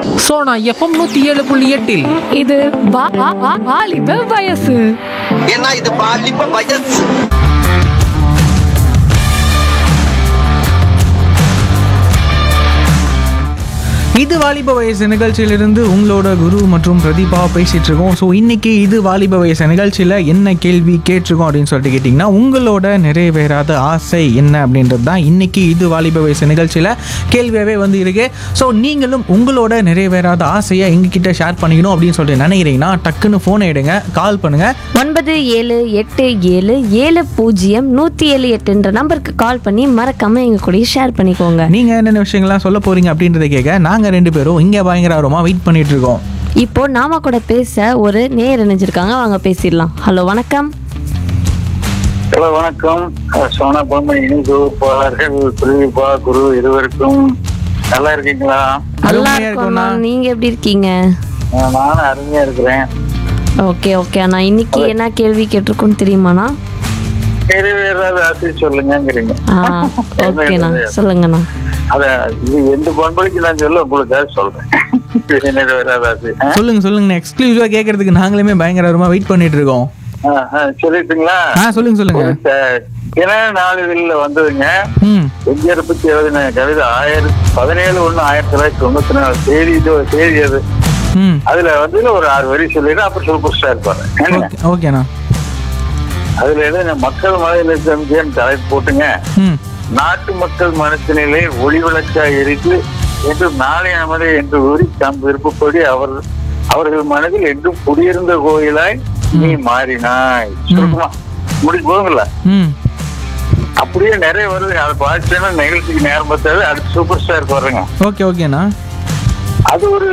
Sona FM நூத்தி ஏழு புள்ளி எட்டில் இது வா- வா- வா- வாலிப வயசு ஏன்னா இது பாலிப்ப வயசு இது வாலிப வயசு நிகழ்ச்சியிலிருந்து உங்களோட குரு மற்றும் பிரதீபா பேசிட்டு இருக்கோம் ஸோ இன்னைக்கு இது வாலிப வயசு நிகழ்ச்சியில் என்ன கேள்வி கேட்டிருக்கோம் அப்படின்னு சொல்லிட்டு கேட்டிங்கன்னா உங்களோட நிறைவேறாத ஆசை என்ன அப்படின்றது தான் இன்னைக்கு இது வாலிப வயசு நிகழ்ச்சியில் கேள்வியாகவே வந்து இருக்கு ஸோ நீங்களும் உங்களோட நிறைவேறாத ஆசையை எங்ககிட்ட ஷேர் பண்ணிக்கணும் அப்படின்னு சொல்லிட்டு நினைக்கிறீங்கன்னா டக்குன்னு ஃபோனை எடுங்க கால் பண்ணுங்க ஒன்பது ஏழு எட்டு ஏழு ஏழு பூஜ்ஜியம் நூற்றி ஏழு எட்டுன்ற நம்பருக்கு கால் பண்ணி மறக்காம எங்க கூட ஷேர் பண்ணிக்கோங்க நீங்கள் என்னென்ன விஷயங்கள்லாம் சொல்ல போறீங்க அப்படின்றத கேட்க நாங்கள் ரெண்டு பேரும் இங்கே பயங்கரமாக வெயிட் பண்ணிட்டு இருக்கோம் இப்போ நாம கூட பேச ஒரு நேர் இணைஞ்சிருக்காங்க வாங்க பேசிடலாம் ஹலோ வணக்கம் ஹலோ வணக்கம் அஹ் சோனா பொம்மை இணைப்பாளர்கள் பிரிவிப்பா குரு இருவருக்கும் நல்லா இருக்கீங்களா நல்லா அருமையா இருக்கோம்ண்ணா இருக்கோம்ண்ணா. நீங்க எப்படி இருக்கீங்க அஹ் நானும் அருமையா இருக்கிறேன் ஓகே ஓகே அண்ணா இன்னைக்கு என்ன கேள்வி கேட்டிருக்கோன்னு தெரியுமாண்ணா நிறைவேறாத ஆசை சொல்லுங்கிறீங்க ஆ ஓகேண்ணா சொல்லுங்கண்ணா அத இது எந்த பண்பளிக்கு நான் சொல்ல உங்களுக்காக சொல்றேன் நிறைவேறாத ஆசை அஹ் சொல்லுங்க சொல்லுங்க எக்ஸ்க்ளூசிவாக கேட்கறதுக்கு நாங்களுமே பயங்கரமாக வெயிட் பண்ணிட்டு இருக்கோம் அஹ் அஹ் சொல்லிட்டுங்களா ஆ சொல்லுங்க சொல்லுங்க ஏன்னா நாளிதழில் வந்ததுங்க ம் எம்ஜிஆர் பத்தி எழுதின கவிதை ஆயிரத்தி பதினேழு ஒண்ணு ஆயிரத்தி தொள்ளாயிரத்தி தொண்ணூத்தி நாலு தேதி இது தேதி அது ம் அதுல வந்து ஒரு ஆறு வரி சொல்லிட்டு அப்புறம் சூப்பர் ஸ்டார் பாரு ஓகே ஓகேண்ணா அதுல எழுதின மக்கள் மனதில் தலைப்பு போட்டுங்க ம் நாட்டு மக்கள் மனத்தினிலே ஒளி விளக்காய் எரித்து என்று நாளை நமது என்று கூறி தம் விருப்பப்படி அவர் அவர்கள் மனதில் என்றும் குடியிருந்த கோயிலாய் நீ மாறினாய் சுருக்கமா முடி போகுங்கள ம் அப்படியே நிறைய வருது அதை பார்த்துன்னா நிகழ்ச்சிக்கு நேரம் பார்த்தாது அடுத்து சூப்பர் ஸ்டாருக்கு வர்றேங்க ஓகே ஓகேண்ணா அது ஒரு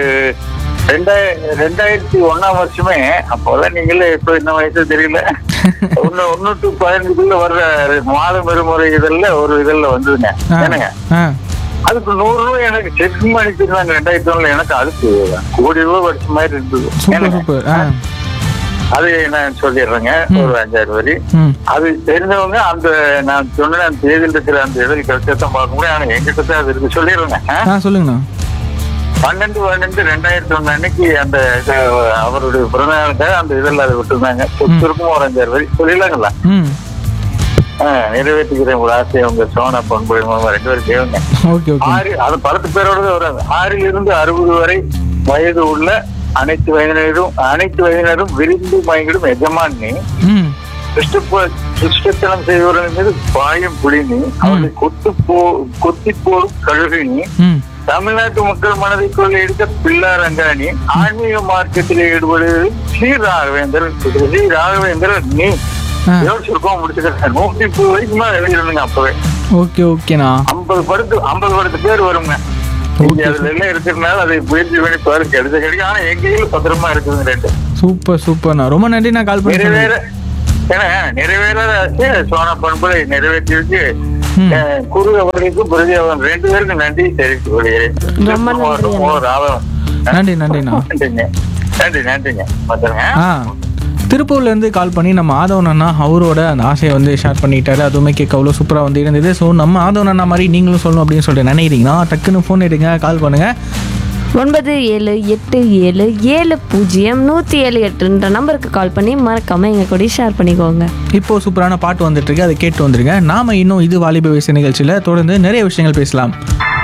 ரெண்டாய ரெண்டாயிரத்தி ஒண்ணாம் வருஷமே அப்போதான் நீங்களே இப்ப இந்த வயசு தெரியல ஒன்னு ஒன்னு டு பதினஞ்சுக்குள்ள வர்ற மாதம் இருமுறை இதழ்ல ஒரு இதழ்ல வந்ததுங்க ஆ என்னங்க ஆ அதுக்கு நூறு ரூபாய் எனக்கு செக் அனுப்பிச்சிருந்தாங்க ரெண்டாயிரத்தி ஒண்ணுல எனக்கு அதுக்கு கோடி ரூபாய் படிச்ச மாதிரி இருந்தது சூப்பர் என்னங்க? சூப்பர் ஆ அது நான் சொல்லிடுறேங்க ஒரு அஞ்சாறு வரி ம் அது தெரிஞ்சவங்க அந்த நான் சொன்ன அந்த தேதியில் இருக்கிற அந்த இதழ் கழிச்சா தான் பார்க்க முடியும் ஆனா எங்கிட்ட தான் அது இருக்கு சொல்லிடுறேங்க ஆ? ஆ சொல்லுங்கண்ணா பன்னெண்டு பன்னெண்டு ரெண்டாயிரத்தி ஒண்ணு அன்னைக்கு அந்த இது அவருடைய பிறந்தநாளுக்காக அந்த இதெல்லாம் அதை விட்டுருந்தாங்க சுருக்கமா ஒரு அஞ்சாறு வரி சொல்லிடலாங்களா ம் ஆஹ் நிறைவேற்றிக்கிறேன் உங்க ஆசையை உங்க சோனா பண்புடைய மூலமா ரெண்டு பேரும் கேளுங்க ஓகே ஓகே ஆறு அது பத்து பேரோட தான் வராது ஆறில் இருந்து அறுபது வரை வயது உள்ள அனைத்து வயதினரும் அனைத்து வயதினரும் விரும்பி மயங்கிடும் எஜமானி ம் சுஷ்டத்தனம் செய்வர்கள் மீது பாயம் புலினி அவர்களை கொத்து போ கொத்தி போடும் கழுகினி ம் தமிழ்நாட்டு மக்கள் மனதை கொள்ளையடித்த பிள்ளார் ரங்காணி ஆன்மீக மார்க்கத்தில் ஈடுபடுவது ஸ்ரீ ராகவேந்தர் ஸ்ரீ ராகவேந்தர் நீ ஆ. யோசிச்சிருக்கோம் முடிச்சுக்கிறேன் நூத்தி முப்பது வரைக்கும் தான் எழுதிருந்தேங்க அப்பவே ஓகே ஓகேண்ணா ஐம்பது படத்து ஐம்பது படத்து பேர் வருங்க இங்க அதுல எல்லாம் இருக்கிறதுனால அதை முயற்சி பண்ணி பாரு கிடைச்ச கிடைக்கும் ஆனா எங்க கையில பத்திரமா இருக்குதுங்க ரெண்டு சூப்பர் சூப்பர்ண்ணா ரொம்ப நன்றி நான் கால் பண்ணி நிறைவேற ஏன்னா நிறைவேறாத ஆசை சோனா பண்புகளை நிறைவேற்றி வச்சு ம். அஹ், குரு அவர்களுக்கும் பிரதி அவன் ரெண்டு பேருக்கும் நன்றி தெரிவித்துக் கொள்கிறேன் ரொம்ப நன்றி அண்ணா. ஓ, ராவன். நன்றி நன்றிண்ணா நன்றிங்க நன்றி நன்றிங்க வந்துருங்க ஆ திருப்பூர்லேருந்து கால் பண்ணி நம்ம ஆதவன் அண்ணா அவரோட அந்த ஆசையை வந்து ஷேர் பண்ணிட்டாரு அதுவுமே கேட்க அவ்வளோ சூப்பராக வந்து இருந்தது ஸோ நம்ம ஆதவன் அண்ணா மாதிரி நீங்களும் சொல்லணும் அப்படின்னு சொல்லிட்டு நினைக்கிறீங்கன்னா டக்குன்னு ஃபோன் எடுங்க கால் பண்ணுங்கள் ஒன்பது ஏழு எட்டு ஏழு ஏழு பூஜ்ஜியம் நூற்றி ஏழு எட்டுன்ற நம்பருக்கு கால் பண்ணி மறக்காம எங்க கூட ஷேர் பண்ணிக்கோங்க இப்போ சூப்பரான பாட்டு வந்துட்டு இருக்கு அதை கேட்டு வந்துருங்க நாம இன்னும் இது வாலிப வயசு நிகழ்ச்சியில் தொடர்ந்து நிறைய விஷயங்கள் பேசலாம்